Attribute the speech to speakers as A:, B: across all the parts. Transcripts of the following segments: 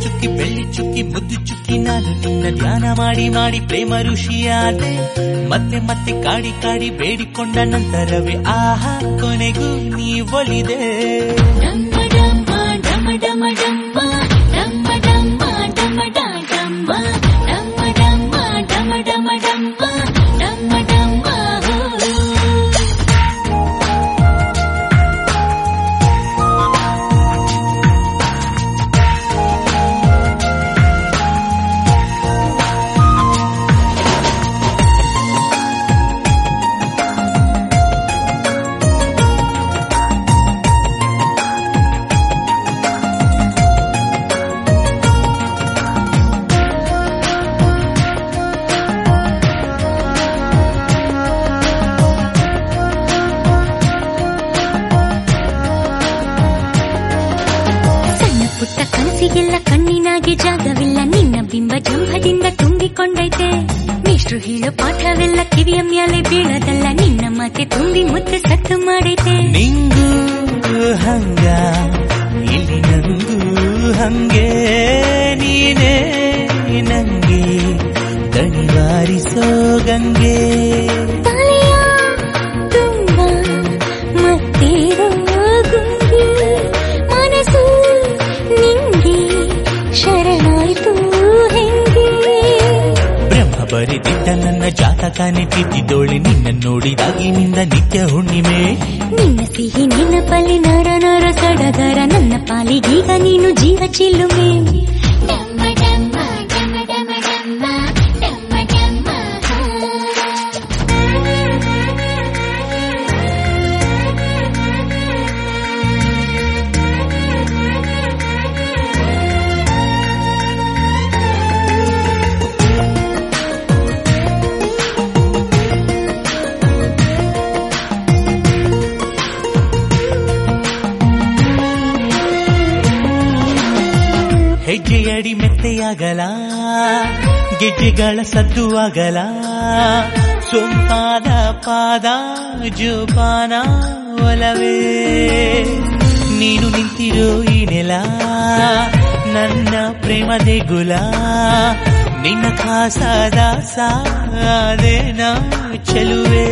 A: ಚುಕ್ಕಿ ಬೆಳ್ಳಿ ಚುಕ್ಕಿ ಮುದ್ದು ಚುಕ್ಕಿ ನಾನು ನಿನ್ನ ಧ್ಯಾನ ಮಾಡಿ ಮಾಡಿ ಪ್ರೇಮ ಋಷಿಯಾದೆ ಮತ್ತೆ ಮತ್ತೆ ಕಾಡಿ ಕಾಡಿ ಬೇಡಿಕೊಂಡ ನಂತರವೇ ಆಹಾ ಕೊನೆಗೂ ನೀ ಒಲಿದೆ
B: ಡಮ್ಮ ಡಮ್ಮ ಡಮ ಡಮ ಡಮ್ಮ ಡಮ್ಮ ಡಮ್ಮ ಡಮ ಡ ಡಮ್ಮ ಡಮ್ಮ ಡಮ್ಮ ಡಮ ಡಮ ಡಮ್ಮ ಡಮ್ಮ ಡಮ್ಮ ಹೋ. ಸಣ್ಣ ಪುಟ್ಟ ಕನಸಿಗೆಲ್ಲ ಕಣ್ಣಿನಾಗೆ ಜಾಗವಿಲ್ಲ ನಿನ್ನ ಬಿಂಬ ಜಂಭದಿಂದ ತುಂಬಿಕೊಂಡೈತೆ ಮೇಷ್ಟ್ರು ಹೇಳೋ ಪಾಠವೆಲ್ಲ ಕಿವಿಯ ಮ್ಯಾಲೆ ಬೀಳದಲ್ಲ ನಿನ್ನ ಮಾತೆ ತುಂಬಿ ಮುತ್ತೆ ಸತ್ತು ಮಾಡೈತೆ
A: ನಿಂಗೂ ಹಂಗ ಇಲ್ಲಿ ನಂಗೂ ಹಂಗೆ ನೀನೇ ನಂಗೆ ದಣಿವಾರಿಸೋ ಗಂಗೆ
B: ತಲೆಯ ತುಂಬ ಮತ್ತೇರೋ ಗುಂಗಿ ಮನಸ್ಸು ನಿಂಗೆ ಶರಣಾಯ್ತು ಹೆಂಗೆ
A: ಬ್ರಹ್ಮ ಬರೆದಿದ್ದ ನನ್ನ ಜಾತಕನೇ ತಿದ್ದಿದ್ದೋಳೆ ನಿನ್ನ ನೋಡಿದಾಗಿನಿಂದ ನಿತ್ಯ ಹುಣ್ಣಿಮೆ
B: ನಿನ್ನ ಸಿಹಿ ನೆನಪಲ್ಲಿ ನರ ನರ ಸಡಗರ ನನ್ನ ಪಾಲಿಗೀಗ ನೀನು ಜೀವ ಚಿಲ್ಲುಮೆ ಡಮ್ಮ ಡಮ್ಮ ಡಮ ಡಮ ಡಮ್ಮ ಡಮ್ಮ ಡಮ್ಮ
A: ಹೆಜ್ಜೆಯಡಿ ಮೆತ್ತೆಯಾಗಲ ಗೆಜ್ಜೆಗಳ ಸದ್ದು ಆಗಲ ಸೊಂಪಾದ ಪಾದ ಜೋಪಾನ ಒಲವೇ ನೀನು ನಿಂತಿರೋ ಈ ನೆಲ ನನ್ನ ಪ್ರೇಮ ದೇಗುಲ ನಿನ್ನ ಖಾಸದ ಸಾದೇನ ಚೆಲುವೆ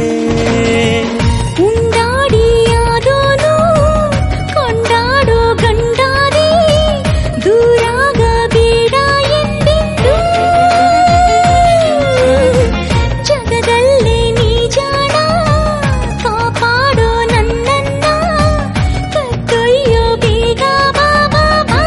B: ಉಂಡಾಡಿಯಾದೋನು ಕೊಂಡಾಡೋ ಗಂಡಾರಿ ದೂರಾಗಬೇಡ ಎಂದೆಂದು ಜಗದಲ್ಲೇ ನೀ ಜಾಣ ಕಾಪಾಡೋ ನನ್ನನ್ನ ಕತ್ತೊಯ್ಯೋ ಬೇಗ ಬಾಬಾ ಬಾ.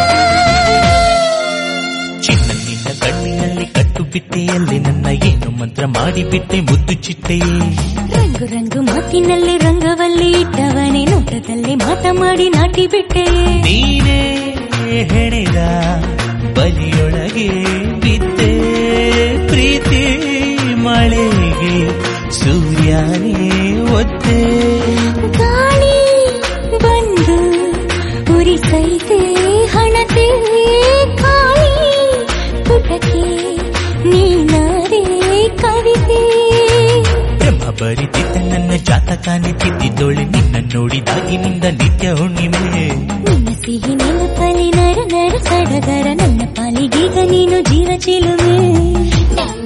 A: ಚಿನ್ನ ನಿನ್ನ ಕಣ್ಣಿನಲ್ಲಿ ಕಟ್ಟು ಬಿಟ್ಟೆಯಲ್ಲಿ ನನ್ನ ಏನು ಮಂತ್ರ ಮಾಡಿಬಿಟ್ಟೆ ಮುದ್ದು ಚಿಟ್ಟೆಯೇ
B: ರಂಗು ರಂಗು ಮಾತಿನಲ್ಲಿ ರಂಗವಲ್ಲಿ ಇಟ್ಟವನೇ ನೋಟದಲ್ಲಿ ಮಾತ ಮಾಡಿ ನಾಟಿ ಬಿಟ್ಟೆ
A: ನೀನೇ ಹೆಣೆದ ಬಲಿಯೊಳಗೆ ಬಿದ್ದೆ ಪ್ರೀತಿ ಮಳೆಗೆ ಸೂರ್ಯನೇ ಒದ್ದೆ
B: ಗಾಳಿ ಬಂದು ಉರಿಸೈತೆ ಹಣತೆ ಕಾಳಿ ಪುಟಕ್ಕೆ ನೀನಾರೇ ಕವಿತೆ
A: ಬ್ರಹ್ಮ ಬರಿತಿದ್ದ ನನ್ನ ಜಾತಕಾನೆ ತಿದ್ದಿದ್ದೋಳೆ ನಿನ್ನ ನೋಡಿದಾಗಿನಿಂದ ನಿತ್ಯ ಹುಣ್ಣಿಮೆ
B: ನಿನ್ನ ಸಿಹಿ ನೆನಪಲ್ಲಿ ನರ ನರ ಸಡಗರ ನನ್ನ ಪಾಲಿಗೀಗ ನೀನು ಜೀವ ಚಿಲುಮೆ